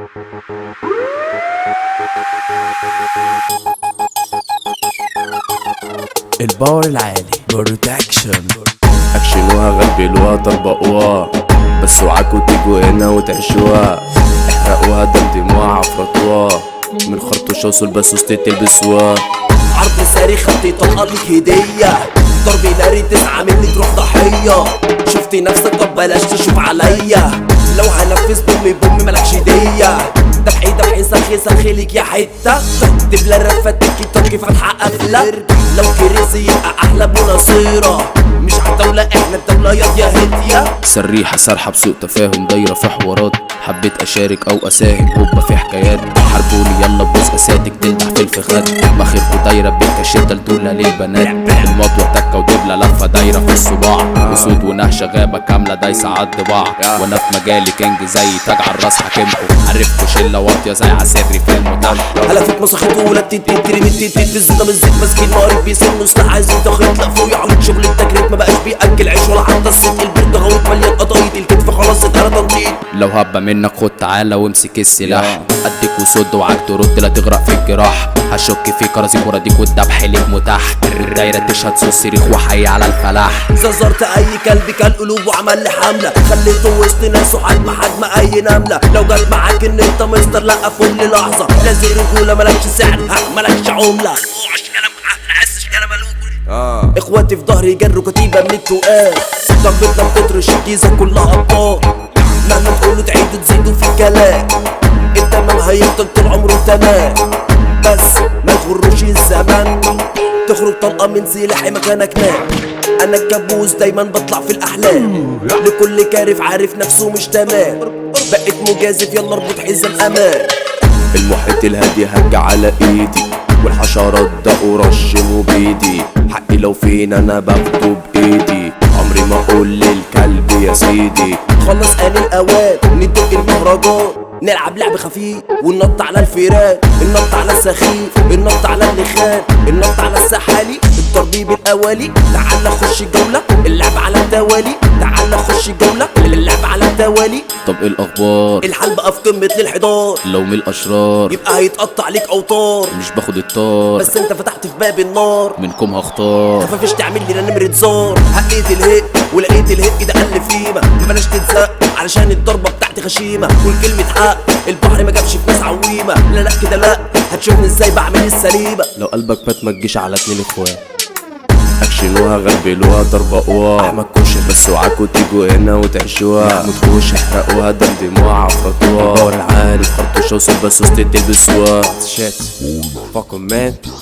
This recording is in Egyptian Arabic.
الباور العالي بروتكشن اكشنوها غبلوها طبقوها بس اوعاكوا تيجوا هنا وتعيشوها احرقوها دمدموها عفرطوها من خرطوشة وصول بس وسط تلبسوها عرض صارخ خدي طلقة لك هدية ضربي ناري تسعة مني تروح ضحية شفتي نفسك طب بلاش تشوف عليا لو هنفذ بومي بومي ملكش دية دفعي دفعي سخي سخي ليك يا حتة دبلة رفة تكي توكي فتحة قفلة لو كريزي يبقى أحلى بنصيرة مش عالدولة احنا الدولة ياض يا هدية سريحة سرحة بسوء تفاهم دايرة في حوارات حبيت اشارك او اساهم هوبا في حكايات حاربوني يلا بوز اساتك تلدع في الفخاد مخيركوا دايرة بالكاشيتة لدولة للبنات المطوة تكة ودبلة لفة دايرة في الصباع وسود ونهشة غابة كاملة دايسة عالضباع وانا في مجالي كينج زي تاج على الراس حاكمكوا عرفتوا شلة واطية زي عسري في المتاح هلفت مسخت ولا تتتري من تتت في الزيطة من الزيت ماسكين مقارب بيسنوا سلاح عايزين تخيط لا فوق يعمل شغل التجريد ما بقاش بياكل عيش ولا حتى الصوت البرد غويط مليان قطايط الكتف خلاص اتقرا تنطيط لو هبة منك خد تعالى وامسك السلاح اديك وصد وعاك ترد لا تغرق في الجراح هشك فيك ارازيك وراضيك والذبح ليك متاح الدايرة تشهد صوت صريخ وحي على الفلاح زرزرت اي كلب كان قلوب وعمل لي حمله خليته وسط ناس وحجم حجم اي نمله لو جت معاك ان انت مستر لا فوق للحظه لازق رجوله مالكش سعر ها مالكش عمله اخواتي في ظهري جروا كتيبه من التقال ضربتنا بتطرش الجيزه كلها ابطال مهما تقولوا تعيدوا تزيدوا في الكلام التمام هيفضل طول عمره تمام بس ما تغروش الزمن تخرج طلقه من سلاحي مكانك نام انا الكابوس دايما بطلع في الاحلام لكل كارف عارف نفسه مش تمام بقيت مجازف يلا اربط حزام امان المحيط الهادي هج على ايدي والحشرات دقوا رشموا بايدي حقي لو فين انا باخده بايدي عمري ما اقول للكلب يا سيدي خلص آن الأوان ندق المهرجان نلعب لعب خفيف وننط على الفيران النط على السخيف النط على اللخان النط على السحالي التربيب الأولي تعال خش جولة اللعب على التوالي تعال خش جولة اللعب على التوالي طب ايه الاخبار الحال بقى في قمة الانحدار لو من الاشرار يبقى هيتقطع عليك أوتار مش باخد الطار بس انت فتحت في باب النار منكم هختار خفافش تعمل لي نمرة زار حقيت الهق ولقيت الهق ده قل في قيمة بلاش تتزق علشان الضربة بتاعتي غشيمة قول كلمة حق البحر ما جابش في ناس عويمة لا لا كده لا هتشوفني ازاي بعمل السليمة لو قلبك مات ما تجيش على اتنين اخوات اكشنوها غربلوها ضربقوها احمد كوشة بس اوعاكوا تيجوا هنا وتعيشوها احمد كوشة احرقوها دمدموها عفرطوها الباور العالي خرطوشة وصوت بس وسط تلبسوها شات فاكم مان